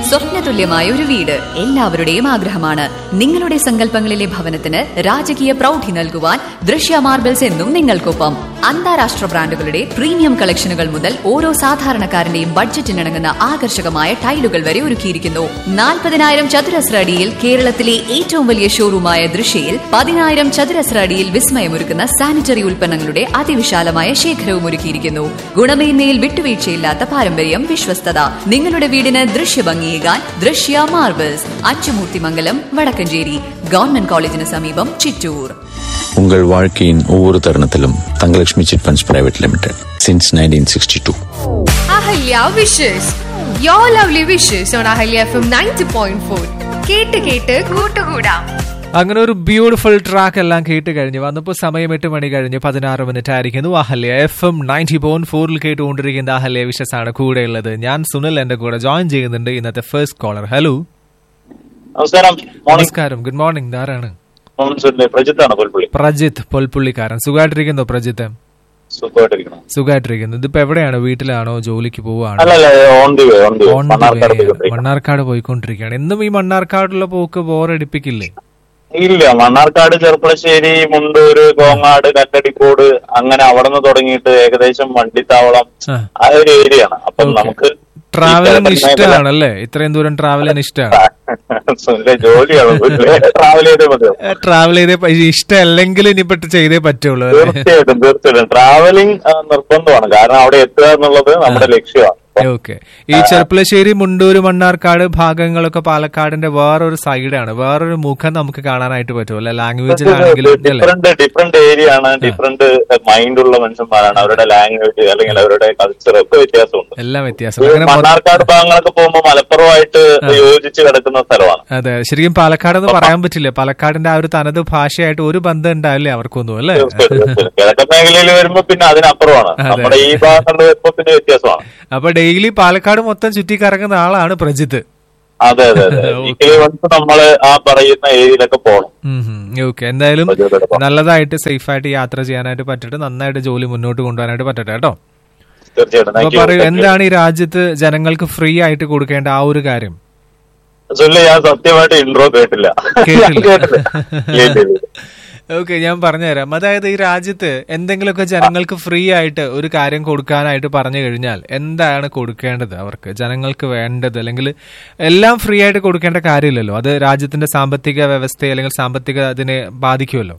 സ്വപ്നതുല്യമായ ഒരു വീട് എല്ലാവരുടെയും ആഗ്രഹമാണ് നിങ്ങളുടെ സങ്കല്പങ്ങളിലെ ഭവനത്തിന് രാജകീയ പ്രൗഢി നൽകുവാൻ ദൃശ്യ മാർബിൾസ് എന്നും നിങ്ങൾക്കൊപ്പം അന്താരാഷ്ട്ര ബ്രാൻഡുകളുടെ പ്രീമിയം കളക്ഷനുകൾ മുതൽ ഓരോ സാധാരണക്കാരന്റെയും ബഡ്ജറ്റിനിണങ്ങുന്ന ആകർഷകമായ ടൈലുകൾ വരെ ഒരുക്കിയിരിക്കുന്നു നാൽപ്പതിനായിരം ചതുരശ്ര അടിയിൽ കേരളത്തിലെ ഏറ്റവും വലിയ ഷോറൂമായ ദൃശ്യയിൽ പതിനായിരം ചതുരശ്ര അടിയിൽ വിസ്മയമൊരുക്കുന്ന സാനിറ്ററി ഉൽപ്പന്നങ്ങളുടെ അതിവിശാലമായ ശേഖരവും ഒരുക്കിയിരിക്കുന്നു ഗുണമേന്മയിൽ വിട്ടുവീഴ്ചയില്ലാത്ത പാരമ്പര്യം വിശ്വസ്തത നിങ്ങളുടെ വീടിന് ദൃശ്യഭംഗിയേകാൻ ദൃശ്യ മാർബിൾസ് അച്ചുമൂർത്തിമംഗലം വടക്കഞ്ചേരി ഗവൺമെന്റ് കോളേജിന് സമീപം ചിറ്റൂർ உங்கள் வாழ்க்கையின் ஒவ்வொரு தருணத்திலும் Thangalakshmi chit funds private limited since nineteen sixty two Ahalya wishes your lovely wishes on Ahalya F M ninety point four കേട്ട് കേട്ട് കൂട്ടുകൂടാം അങ്ങനെ ഒരു ബ്യൂട്ടിഫുൾ ട്രാക്ക് എല്ലാം കേട്ട് കഴിഞ്ഞു വന്നപ്പോൾ സമയം എട്ട് മണി കഴിഞ്ഞ് പതിനാറ് മിനിറ്റ് ആയിരിക്കുന്നു Ahalya F M ninety point ഫോറിൽ കേട്ടുകൊണ്ടിരിക്കുന്ന അഹല്യ വിഷസ് ആണ് കൂടെയുള്ളത് ഞാൻ സുനിൽ എന്റെ കൂടെ ജോയിൻ ചെയ്യുന്നുണ്ട് ഇന്നത്തെ ഫസ്റ്റ് കോളർ ഹലോ നമസ്കാരം മോർണിംഗ് നമസ്കാരം ഗുഡ് മോർണിംഗ് ധാരാണ് മോൺസൂണിലെ പ്രജിത്താണ് പുൽപ്പള്ളി പ്രജിത്ത് പൊൽപ്പുള്ളിക്കാരൻ സുഖമായിട്ടിരിക്കുന്നോ പ്രജിത്ത് സുഖമായിട്ടിരിക്കണം സുഖമായിട്ടിരിക്കുന്നു ഇതിപ്പോ എവിടെയാണ് വീട്ടിലാണോ ജോലിക്ക് പോവാണോ അല്ല അല്ല on the way on the way On the Mannarkkad way. പോയിക്കൊണ്ടിരിക്കണം. മണ്ണാർക്കാട് പോയിക്കൊണ്ടിരിക്കുകയാണ് എന്നും ഈ മണ്ണാർക്കാടുള്ള പോക്ക് ബോറടിപ്പിക്കില്ലേ ഇല്ല മണ്ണാർക്കാട് ചെർപ്പളശ്ശേരി മുണ്ടൂര് കോങ്ങാട് കല്ലടിക്കോട് അങ്ങനെ അവിടെ നിന്ന് തുടങ്ങിയിട്ട് ഏകദേശം വണ്ടിത്താവളം ആ. ആ ഒരു ഏരിയ ആണ് അപ്പം Okay. നമുക്ക് ട്രാവലിംഗ് ഇഷ്ടമാണല്ലേ ഇത്രയും ദൂരം ട്രാവൽ ചെയ്യാൻ ഇഷ്ടമാണ് സുനിലെ ജോലിയാണ് ട്രാവൽ ചെയ്തേ മതിയോ ട്രാവൽ ചെയ്തേ പ- ഇഷ്ടമല്ലെങ്കിൽ ഇനിയിപ്പോ ചെയ്തേ പറ്റുള്ളൂ അല്ലേ? തീർച്ചയായിട്ടും തീർച്ചയായിട്ടും ട്രാവലിംഗ് നിർബന്ധമാണ് കാരണം അവിടെ എത്തുക എന്നുള്ളത് നമ്മുടെ ലക്ഷ്യമാണ് അപ്പം ഓക്കെ ഈ ചെർപ്പളശ്ശേരി മുണ്ടൂര് മണ്ണാർക്കാട് ഭാഗങ്ങളൊക്കെ പാലക്കാടിന്റെ വേറൊരു സൈഡാണ് വേറൊരു മുഖം നമുക്ക് കാണാനായിട്ട് പറ്റും അല്ലെ ലാംഗ്വേജിലാണെങ്കിലും അല്ലേ ഡിഫറെന്റ് ഡിഫറെന്റ് ഏരിയ ആണ് ഡിഫറെന്റ് മൈൻഡ് ഉള്ള മനുഷ്യന്മാരാണ് അവരുടെ ലാംഗ്വേജ് അല്ലെങ്കിൽ അവരുടെ കൾച്ചർ ഒക്കെ വ്യത്യാസമുണ്ട് എല്ലാം വ്യത്യാസം ഈ അങ്ങനെ മൊ- മണ്ണാർക്കാട് ഭാഗങ്ങളൊക്കെ പോകുമ്പോൾ മലപ്പുറമായിട്ട് യോജിച്ച് കിടക്കുന്ന സ്ഥലമാണ് അതെ ശരിക്കും പാലക്കാട് എന്ന് പറയാൻ പറ്റില്ല പാലക്കാടിന്റെ ആ ഒരു തനത് ഭാഷയായിട്ട് ഒരു ബന്ധം ഉണ്ടാവില്ലേ അവർക്കൊന്നും അല്ലേ തീർച്ചയായിട്ടും, തീർച്ചയായിട്ടും. കിഴക്കൻ മേഖലയിൽ വരുമ്പോ പിന്നെ അതിനപ്പുറമാണ് അതെ. നമ്മുടെ ഈ ഭാഗങ്ങളിൽ വരുമ്പോ പിന്നെ വ്യത്യാസമാണ് അപ്പൊ ഡെയിലി പാലക്കാട് മൊത്തം ചുറ്റി കറങ്ങുന്ന ആളാണ് പ്രജിത്ത് അതെ അതെ അതെ വീക്കിലി വൺസ് നമ്മള് ആ പറയുന്ന ഏരിയയിലൊക്കെ പോകണം ഓക്കെ എന്തായാലും പ്രജിത്തോടെ പോകാം. നല്ലതായിട്ട് സേഫ് ആയിട്ട് യാത്ര ചെയ്യാനായിട്ട് പറ്റട്ടെ നന്നായിട്ട് ജോലി മുന്നോട്ട് കൊണ്ടുപോകാനായിട്ട് പറ്റട്ടെ കേട്ടോ തീർച്ചയായിട്ടും അപ്പൊ Thank you. പറയൂ Thank you. എന്താണ് ഈ രാജ്യത്ത് ജനങ്ങൾക്ക് ഫ്രീ ആയിട്ട് കൊടുക്കേണ്ട ആ ഒരു കാര്യം സുനിൽ ഞാൻ സത്യമായിട്ട് ഇൻട്രോ കേട്ടില്ല ഞാൻ കേട്ടില്ല കേട്ടില്ല ഇല്ല, ഇല്ല, ഇല്ല. ഓക്കെ ഞാൻ പറഞ്ഞുതരാം അതായത് ഈ രാജ്യത്ത് എന്തെങ്കിലുമൊക്കെ ജനങ്ങൾക്ക് ഫ്രീ ആയിട്ട് ഒരു കാര്യം കൊടുക്കാനായിട്ട് പറഞ്ഞു കഴിഞ്ഞാൽ എന്താണ് കൊടുക്കേണ്ടത് അവർക്ക് ജനങ്ങൾക്ക് വേണ്ടത് അല്ലെങ്കിൽ എല്ലാം ഫ്രീ ആയിട്ട് കൊടുക്കേണ്ട കാര്യമില്ലല്ലോ അത് രാജ്യത്തിന്റെ സാമ്പത്തിക വ്യവസ്ഥയെ അല്ലെങ്കിൽ സാമ്പത്തിക അതിനെ ബാധിക്കുമല്ലോ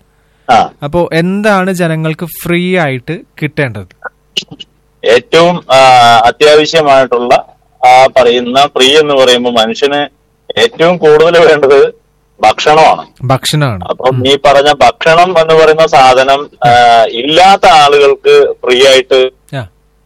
ആ അപ്പോൾ എന്താണ് ജനങ്ങൾക്ക് ഫ്രീ ആയിട്ട് കിട്ടേണ്ടത് ഏറ്റവും ആ, അത്യാവശ്യമായിട്ടുള്ള ആ പറയുന്ന ഫ്രീ എന്ന് പറയുമ്പോൾ മനുഷ്യന് ഏറ്റവും കൂടുതൽ വേണ്ടത് ഭക്ഷണമാണ് ഭക്ഷണമാണ് അപ്പം ഈ പറഞ്ഞ ഭക്ഷണം എന്ന് പറയുന്ന സാധനം ആ, ഇല്ലാത്ത ആളുകൾക്ക് ഫ്രീ ആയിട്ട് ആ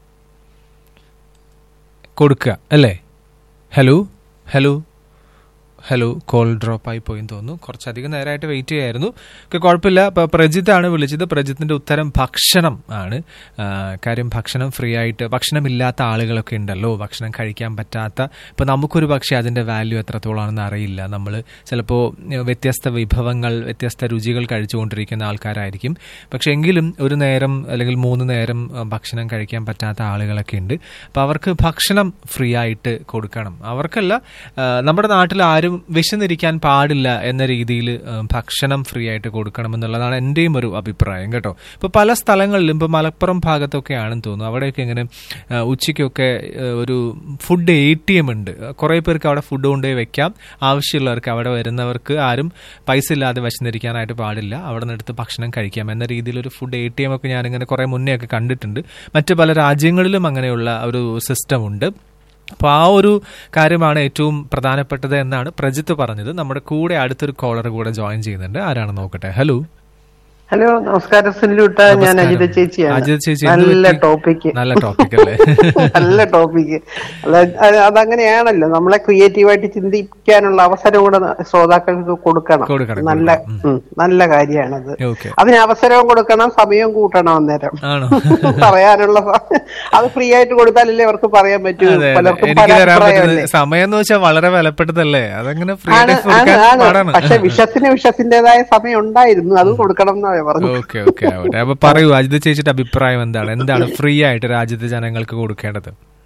കൊടുക്കുക അല്ലേ hello hello hello call drop ആയി പോയി തോന്നുന്നു കുറച്ചധികം നേരമായിട്ട് വെയിറ്റ് ചെയ്യായിരുന്നു ഓക്കെ കുഴപ്പമില്ല ഇപ്പൊ പ്രജിത്താണ് വിളിച്ചത് പ്രജിത്തിന്റെ ഉത്തരം ഭക്ഷണം ആണ് ആ, കാര്യം ഭക്ഷണം ഫ്രീ ആയിട്ട് ഭക്ഷണമില്ലാത്ത ആളുകളൊക്കെ ഉണ്ടല്ലോ ഭക്ഷണം കഴിക്കാൻ പറ്റാത്ത ഇപ്പൊ നമുക്കൊരു പക്ഷേ അതിന്റെ വാല്യൂ എത്രത്തോളാണെന്ന് അറിയില്ല നമ്മൾ ചിലപ്പോൾ വ്യത്യസ്ത വിഭവങ്ങൾ വ്യത്യസ്ത രുചികൾ കഴിച്ചുകൊണ്ടിരിക്കുന്ന ആൾക്കാരായിരിക്കും പക്ഷെ എങ്കിലും ഒരു നേരം അല്ലെങ്കിൽ മൂന്ന് നേരം ആ, ഭക്ഷണം കഴിക്കാൻ പറ്റാത്ത ആളുകളൊക്കെ ഉണ്ട് അപ്പോൾ അവർക്ക് ഭക്ഷണം ഫ്രീ ആയിട്ട് കൊടുക്കണം അവർക്കല്ല ആ, നമ്മുടെ നാട്ടിൽ ആരും വിശന്നിരിക്കാൻ പാടില്ല എന്ന രീതിയിൽ ഭക്ഷണം ഫ്രീ ആയിട്ട് കൊടുക്കണം എന്നുള്ളതാണ് എൻ്റെയും ഒരു അഭിപ്രായം കേട്ടോ ഇപ്പോൾ പല സ്ഥലങ്ങളിലും ഇപ്പോൾ മലപ്പുറം ഭാഗത്തൊക്കെ ആണെന്ന് തോന്നുന്നു അവിടെയൊക്കെ ഇങ്ങനെ ആ, ഉച്ചയ്ക്കൊക്കെ ആ, ഒരു ഫുഡ് എ ടി എം ഉണ്ട് കുറേ പേർക്ക് അവിടെ ഫുഡ് കൊണ്ടുപോയി വെക്കാം ആവശ്യമുള്ളവർക്ക് അവിടെ വരുന്നവർക്ക് ആരും പൈസ ഇല്ലാതെ വിശന്നിരിക്കാനായിട്ട് പാടില്ല അവിടെ നിന്ന് എടുത്ത് ഭക്ഷണം കഴിക്കാം എന്ന രീതിയിൽ ഒരു ഫുഡ് എ ടി എം ഒക്കെ ഞാനിങ്ങനെ കുറേ മുന്നേ ഒക്കെ കണ്ടിട്ടുണ്ട് മറ്റ് പല രാജ്യങ്ങളിലും അങ്ങനെയുള്ള ഒരു സിസ്റ്റം ഉണ്ട് അപ്പോൾ ആ ഒരു കാര്യമാണ് ഏറ്റവും പ്രധാനപ്പെട്ടത് എന്നാണ് പ്രജിത്ത് പറഞ്ഞത് നമ്മുടെ കൂടെ അടുത്തൊരു കോളർ കൂടെ ജോയിൻ ചെയ്യുന്നുണ്ട് ആരാണ് നോക്കട്ടെ ഹലോ ഹലോ നമസ്കാരം സുനിലുട്ട ഞാൻ നമസ്കാരം. അജിത ചേച്ചിയാണ് അജിത ചേച്ചി, എന്ത് നല്ല പറ്റി? ടോപ്പിക് നല്ല topic അല്ലേ? നല്ല ടോപ്പിക് അതങ്ങനെയാണല്ലോ നമ്മളെ ക്രിയേറ്റീവായിട്ട് ചിന്തിക്കാനുള്ള അവസരം കൂടെ ശ്രോതാക്കൾക്ക് കൊടുക്കണം കൊടുക്കണം, നല്ല കൊടുക്കണം. ഉം, നല്ല കാര്യമാണത് ഓക്കെ അതിന് അവസരവും കൊടുക്കണം സമയവും കൂട്ടണം അന്നേരം ആണോ പറയാനുള്ള സ- അത് ഫ്രീ ആയിട്ട് കൊടുത്താലല്ലേ അവർക്ക് പറയാൻ പറ്റൂ അതെ അതെ. പലർക്കും എനിക്ക് പല തരാൻ പറ്റുന്നത് അഭിപ്രായമല്ലേ സമയം എന്ന് വെച്ചാൽ വളരെ വിലപ്പെട്ടതല്ലേ അതങ്ങനെ ഫ്രീ ആണ് ആയിട്ട് ആണ് കൊടുക്കാൻ ആണ് പാടാണ് പക്ഷെ വിഷത്തിന് വിഷത്തിന്റേതായ സമയം ഉണ്ടായിരുന്നു അത് കൊടുക്കണം എന്നാ പറഞ്ഞു ഓക്കെ ഓക്കെ ആവട്ടെ അപ്പൊ പറയൂ അജിത് ചേച്ചിയുടെ അഭിപ്രായം എന്താണ് എന്താണ് ഫ്രീ ആയിട്ട് രാജ്യത്തെ ജനങ്ങൾക്ക് കൊടുക്കേണ്ടത്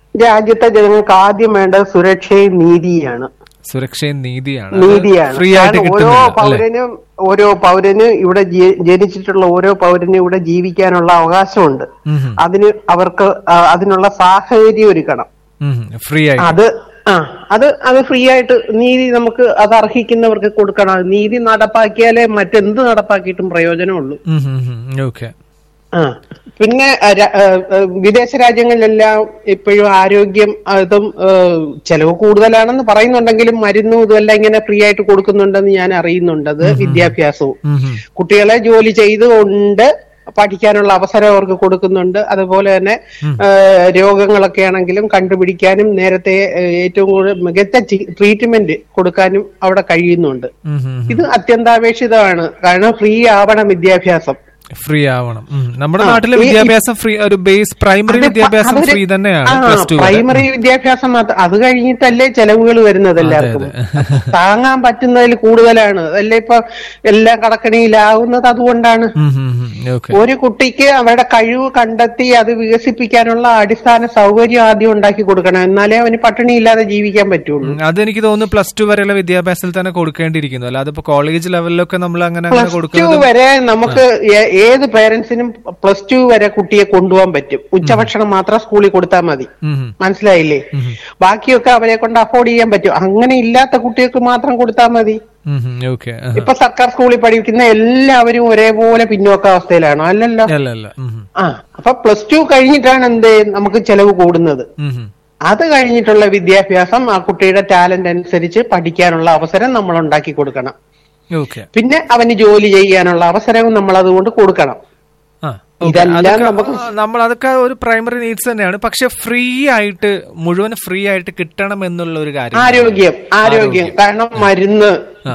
രാജ്യത്തെ ജനങ്ങൾക്ക് ആദ്യം വേണ്ടത് സുരക്ഷയും നീതിയാണ് സുരക്ഷയും നീതിയാണ് നീതിയാണ് ഫ്രീ ആയിട്ട് കാരണം ഓരോ കിട്ടുന്നില്ല അല്ലേ പൗരനും ഓരോ പൗരന് ഇവിടെ ജി- ജനിച്ചിട്ടുള്ള ഓരോ പൗരനും ഇവിടെ ജീവിക്കാനുള്ള അവകാശമുണ്ട് ഉം ഉം. അതിന് അവർക്ക് ആ, അതിനുള്ള സാഹചര്യം ഒരുക്കണം ഉം ഉം. ഫ്രീ ആയിട്ട് അത് ആ അത് അത് ഫ്രീ ആയിട്ട് നീതി നമുക്ക് അത് അർഹിക്കുന്നവർക്ക് കൊടുക്കണം നീതി നടപ്പാക്കിയാലേ മറ്റെന്ത് നടപ്പാക്കിയിട്ടും പ്രയോജനമുള്ളൂ ഉം ഉം ഉം. ഓക്കെ ആ പിന്നെ ആ, ര- ആ, ആ, വിദേശ രാജ്യങ്ങളിലെല്ലാം ഇപ്പോഴും ആരോഗ്യം അതും ആ, ചെലവ് കൂടുതലാണെന്ന് പറയുന്നുണ്ടെങ്കിലും മരുന്നും ഇതുമെല്ലാം ഇങ്ങനെ ഫ്രീ ആയിട്ട് കൊടുക്കുന്നുണ്ടെന്ന് ഞാൻ അറിയുന്നുണ്ട് അത് വിദ്യാഭ്യാസവും ഉം ഉം. കുട്ടികളെ ജോലി ചെയ്തുകൊണ്ട് പഠിക്കാനുള്ള അവസരം അവർക്ക് കൊടുക്കുന്നുണ്ട് അതുപോലെ തന്നെ ആ, രോഗങ്ങളൊക്കെ ആണെങ്കിലും കണ്ടുപിടിക്കാനും നേരത്തെ ആ, ഏറ്റവും കൂടുതൽ മികച്ച ട്രീറ്റ്മെന്റ് കൊടുക്കാനും അവിടെ കഴിയുന്നുണ്ട് ഉം ഉം ഉം. ഇത് അത്യന്താപേക്ഷിതമാണ് കാരണം ഫ്രീ ആവണം വിദ്യാഭ്യാസം ഫ്രീ ആവണം ഉം. നമ്മുടെ ആ, നാട്ടിലെ ഈ- വിദ്യാഭ്യാസം ഫ്രീ ഒരു ബേസ് പ്രൈമറി അത് പ- വിദ്യാഭ്യാസം അതൊരു- ഫ്രീ തന്നെയാണ് ആ, പ്ലസ് ടു പ്രൈമറി വിദ്യാഭ്യാസം മാത്രം അത് കഴിഞ്ഞിട്ടല്ലേ ചെലവുകൾ വരുന്നത് എല്ലാവർക്കും താങ്ങാൻ പറ്റുന്നതിൽ കൂടുതലാണ് അതല്ലേ ഇപ്പൊ എല്ലാം കടക്കണിയിലാവുന്നത് അതുകൊണ്ടാണ് ഓക്കെ ഒരു കുട്ടിക്ക് അവരുടെ കഴിവ് കണ്ടെത്തി അത് വികസിപ്പിക്കാനുള്ള അടിസ്ഥാന സൗകര്യം ആദ്യം ഉണ്ടാക്കി കൊടുക്കണം എന്നാലേ അവന് പട്ടിണിയില്ലാതെ ജീവിക്കാൻ പറ്റുള്ളൂ അതെനിക്ക് തോന്നുന്നു പ്ലസ് ടു വരെയുള്ള വിദ്യാഭ്യാസത്തിൽ തന്നെ കൊടുക്കേണ്ടിയിരിക്കുന്നു അല്ലാതെ ഇപ്പൊ കോളേജ് ലെവലിലൊക്കെ നമ്മൾ അങ്ങനെ അങ്ങനെ പ്ലസ് ടു കൊടുക്കുന്നത് വരെ നമുക്ക് ഏ- ഏത് പേരൻസിനും പ്ലസ് ടു വരെ കുട്ടിയെ കൊണ്ടുപോകാൻ പറ്റും ഉച്ചഭക്ഷണം മാത്രം സ്കൂളിൽ കൊടുത്താൽ മതി ഉം ഉം. മനസ്സിലായില്ലേ ബാക്കിയൊക്കെ അവരെ കൊണ്ട് അഫോർഡ് ചെയ്യാൻ പറ്റും അങ്ങനെ ഇല്ലാത്ത കുട്ടികൾക്ക് മാത്രം കൊടുത്താൽ മതി ഉം ഉം. ഓക്കെ ആഹാ. ഇപ്പൊ സർക്കാർ സ്കൂളിൽ പഠിക്കുന്ന എല്ലാവരും ഒരേപോലെ പിന്നോക്കാവസ്ഥയിലാണോ അല്ലല്ലോ അല്ല അല്ല ഉം ഉം. ആ അപ്പൊ പ്ലസ് ടു കഴിഞ്ഞിട്ടാണ് എന്ത് നമുക്ക് ചെലവ് കൂടുന്നത് ഉം ഉം. അത് കഴിഞ്ഞിട്ടുള്ള വിദ്യാഭ്യാസം ആ കുട്ടിയുടെ ടാലന്റ് അനുസരിച്ച് പഠിക്കാനുള്ള അവസരം നമ്മൾ ഉണ്ടാക്കി കൊടുക്കണം ഓക്കെ പിന്നെ അവന് ജോലി ചെയ്യാനുള്ള അവസരവും നമ്മൾ അതുകൊണ്ട് കൊടുക്കണം ആ ഓക്കെ. ഇതെല്ലാം അതൊക്കെ, നമുക്ക് ആ, നമ്മൾ അതൊക്കെ ഒരു പ്രൈമറി നീഡ്സ് തന്നെയാണ് പക്ഷെ ഫ്രീ ആയിട്ട് മുഴുവൻ ഫ്രീ ആയിട്ട് കിട്ടണം എന്നുള്ള ഒരു കാര്യം ആരോഗ്യം ആരോഗ്യം കാരണം മരുന്ന്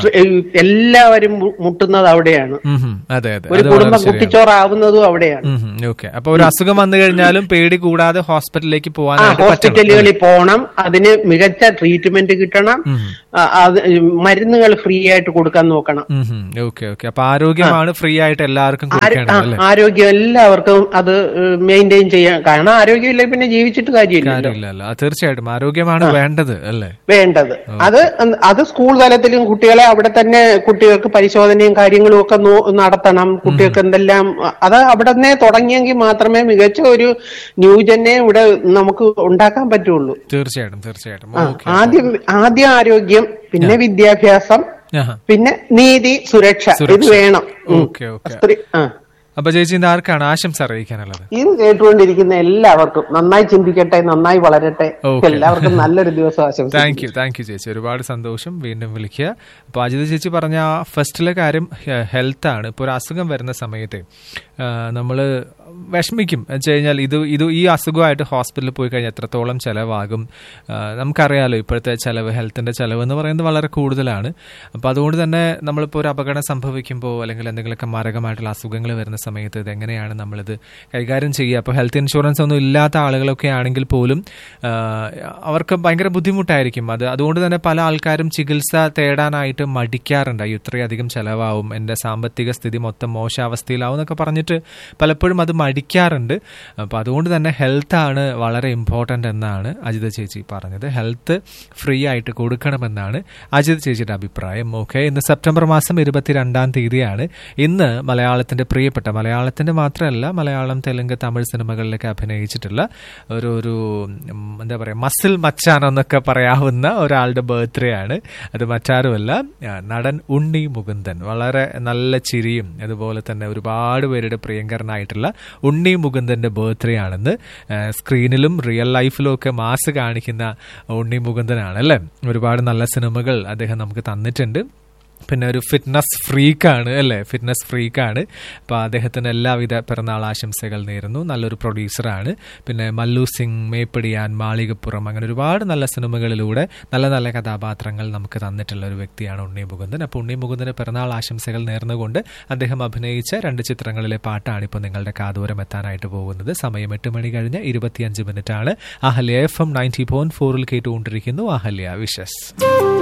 എല്ലാവരും മു- മുട്ടുന്നത് അവിടെയാണ് ഉം ഉം. അതെ അതെ ഒരു അത് കുടുംബം വളരെ ശരിയാണ്. കുട്ടിച്ചോറാവുന്നതും അവിടെയാണ് ഓക്കെ അപ്പൊ ഒരു അസുഖം വന്നു കഴിഞ്ഞാലും പേടി കൂടാതെ ഹോസ്പിറ്റലിലേക്ക് ആ പോകാനായിട്ട് പറ്റണം ഹോസ്പിറ്റലുകളിൽ പോകണം അതിന് മികച്ച ട്രീറ്റ്മെന്റ് കിട്ടണം ആ, അത് മരുന്നുകൾ ഫ്രീ ആയിട്ട് കൊടുക്കാൻ നോക്കണം ഓക്കെ ഓക്കെ അപ്പൊ ആരോഗ്യമാണ് ഫ്രീ ആയിട്ട് എല്ലാവർക്കും ആര്- ആ, കൊടുക്കേണ്ടത് അല്ലേ ആരോഗ്യം എല്ലാവർക്കും അത് മെയിൻറ്റെയിൻ ചെയ്യാൻ കാരണം ആരോഗ്യമില്ല പിന്നെ ജീവിച്ചിട്ട് കാര്യമില്ലല്ലോ കാര്യമില്ലല്ലോ ആ, തീർച്ചയായിട്ടും ആരോഗ്യമാണ് വേണ്ടത് അല്ലേ വേണ്ടത് അത് അത് സ്കൂൾ തലത്തിലും കുട്ടികളെ അവിടെ തന്നെ കുട്ടികൾക്ക് പരിശോധനയും കാര്യങ്ങളും ഒക്കെ നോ- നടത്തണം കുട്ടികൾക്ക് എന്തെല്ലാം അത് അവിടെ തന്നെ തുടങ്ങിയെങ്കിൽ മാത്രമേ മികച്ച ഒരു ന്യൂജനെ ഇവിടെ നമുക്ക് ഉണ്ടാക്കാൻ പറ്റുള്ളൂ തീർച്ചയായിട്ടും തീർച്ചയായിട്ടും ആ, ഓക്കെ ആദ്യം ആദ്യം ആരോഗ്യം പിന്നെ വിദ്യാഭ്യാസം ആഹാ. പിന്നെ നീതി സുരക്ഷ ഇത് സുരക്ഷ. വേണം ഉം. ഓക്കെ ഓക്കെ സ്ത്രീ ആ അപ്പൊ ചേച്ചി ഇന്ന് ആർക്കാണ് ആശംസ അറിയിക്കാനുള്ളത് ഇത് കേട്ടുകൊണ്ടിരിക്കുന്ന എല്ലാവർക്കും നന്നായി ചിന്തിക്കട്ടെ നന്നായി വളരട്ടെ Okay. എല്ലാവർക്കും നല്ലൊരു ദിവസം ആശംസിക്കുന്നു താങ്ക് യു താങ്ക് യു ചേച്ചി ഒരുപാട് സന്തോഷം വീണ്ടും വിളിക്കുക അപ്പോൾ അജിത് ചേച്ചി പറഞ്ഞ ആ ഫസ്റ്റിലെ കാര്യം ഹെൽത്ത് ആണ് ഇപ്പോൾ ഒരു അസുഖം വരുന്ന സമയത്ത് നമ്മൾ വിഷമിക്കും എന്ന് വെച്ച് കഴിഞ്ഞാൽ ഇത് ഇത് ഈ അസുഖമായിട്ട് ഹോസ്പിറ്റലിൽ പോയി കഴിഞ്ഞാൽ എത്രത്തോളം ചിലവാകും ആ, നമുക്കറിയാലോ ഇപ്പോഴത്തെ ചിലവ് ഹെൽത്തിന്റെ ചിലവ് എന്ന് പറയുന്നത് വളരെ കൂടുതലാണ് അപ്പോൾ അതുകൊണ്ട് തന്നെ നമ്മളിപ്പോൾ ഒരു അപകടം സംഭവിക്കുമ്പോൾ അല്ലെങ്കിൽ എന്തെങ്കിലുമൊക്കെ മാരകമായിട്ടുള്ള അസുഖങ്ങൾ വരുന്ന സമയത്ത് ഇതെങ്ങനെയാണ് നമ്മളിത് കൈകാര്യം ചെയ്യുക അപ്പോൾ ഹെൽത്ത് ഇൻഷുറൻസ് ഒന്നും ഇല്ലാത്ത ആളുകളൊക്കെ ആണെങ്കിൽ പോലും ആ, അവർക്ക് ഭയങ്കര ബുദ്ധിമുട്ടായിരിക്കും അത് അതുകൊണ്ട് തന്നെ പല ആൾക്കാരും ചികിത്സ തേടാനായിട്ട് മടിക്കാറുണ്ട് അയ്യോ ഇത്രയധികം ചെലവാവും എൻ്റെ സാമ്പത്തിക സ്ഥിതി മൊത്തം മോശാവസ്ഥയിലാവും എന്നൊക്കെ പറഞ്ഞിട്ട് പലപ്പോഴും അത് മടിക്കാറുണ്ട് അപ്പോൾ അതുകൊണ്ട് തന്നെ ഹെൽത്താണ് വളരെ ഇമ്പോർട്ടൻ്റ് എന്നാണ് അജിത ചേച്ചി പറഞ്ഞത് ഹെൽത്ത് ഫ്രീ ആയിട്ട് കൊടുക്കണമെന്നാണ് അജിത ചേച്ചിയുടെ അഭിപ്രായം ഓക്കെ ഇന്ന് സെപ്റ്റംബർ മാസം ഇരുപത്തിരണ്ടാം തീയതിയാണ് ഇന്ന് മലയാളത്തിന്റെ പ്രിയപ്പെട്ട മലയാളത്തിന്റെ മാത്രമല്ല മലയാളം തെലുങ്ക് തമിഴ് സിനിമകളിലൊക്കെ അഭിനയിച്ചിട്ടുള്ള ഒരു ഒരു ഉം, എന്താ പറയുക മസിൽ മച്ചാൻ എന്നൊക്കെ പറയാവുന്ന ഒരാളുടെ ബർത്ത്ഡേ ആണ് അത് മറ്റാരുമല്ല ആ, നടൻ ഉണ്ണി മുകുന്ദൻ വളരെ നല്ല ചിരിയും അതുപോലെ തന്നെ ഒരുപാട് പേരുടെ പ്രിയങ്കരനായിട്ടുള്ള ഉണ്ണി മുകുന്ദന്റെ ബർത്ത്ഡേ ആണെന്ന് ആ, സ്ക്രീനിലും റിയൽ ലൈഫിലും ഒക്കെ മാസ് കാണിക്കുന്ന ഉണ്ണി മുകുന്ദനാണ് അല്ലേ ഒരുപാട് നല്ല സിനിമകൾ അദ്ദേഹം നമുക്ക് തന്നിട്ടുണ്ട് പിന്നെ ഒരു ഫിറ്റ്നസ് ഫ്രീക്കാണ് അല്ലേ ഫിറ്റ്നസ് ഫ്രീക്കാണ് അപ്പോൾ അദ്ദേഹത്തിന് എല്ലാവിധ പിറന്നാൾ ആശംസകൾ നേരുന്നു നല്ലൊരു പ്രൊഡ്യൂസറാണ് പിന്നെ മല്ലു സിംഗ് മേപ്പടിയാൻ മാളികപ്പുറം അങ്ങനെ ഒരുപാട് നല്ല സിനിമകളിലൂടെ നല്ല നല്ല കഥാപാത്രങ്ങൾ നമുക്ക് തന്നിട്ടുള്ള ഒരു വ്യക്തിയാണ് ഉണ്ണി മുകുന്ദൻ അപ്പോൾ ഉണ്ണി മുകുന്ദന് പിറന്നാൾ ആശംസകൾ നേർന്നുകൊണ്ട് അദ്ദേഹം അഭിനയിച്ച രണ്ട് ചിത്രങ്ങളിലെ പാട്ടാണ് ഇപ്പോൾ നിങ്ങളുടെ കാതോരം എത്താനായിട്ട് പോകുന്നത് സമയം എട്ട് മണി കഴിഞ്ഞ് ഇരുപത്തിയഞ്ച് മിനിറ്റ് ആണ് Ahalya F M ninety point ഫോറിൽ കേട്ടുകൊണ്ടിരിക്കുന്നു അഹല്യ വിഷസ്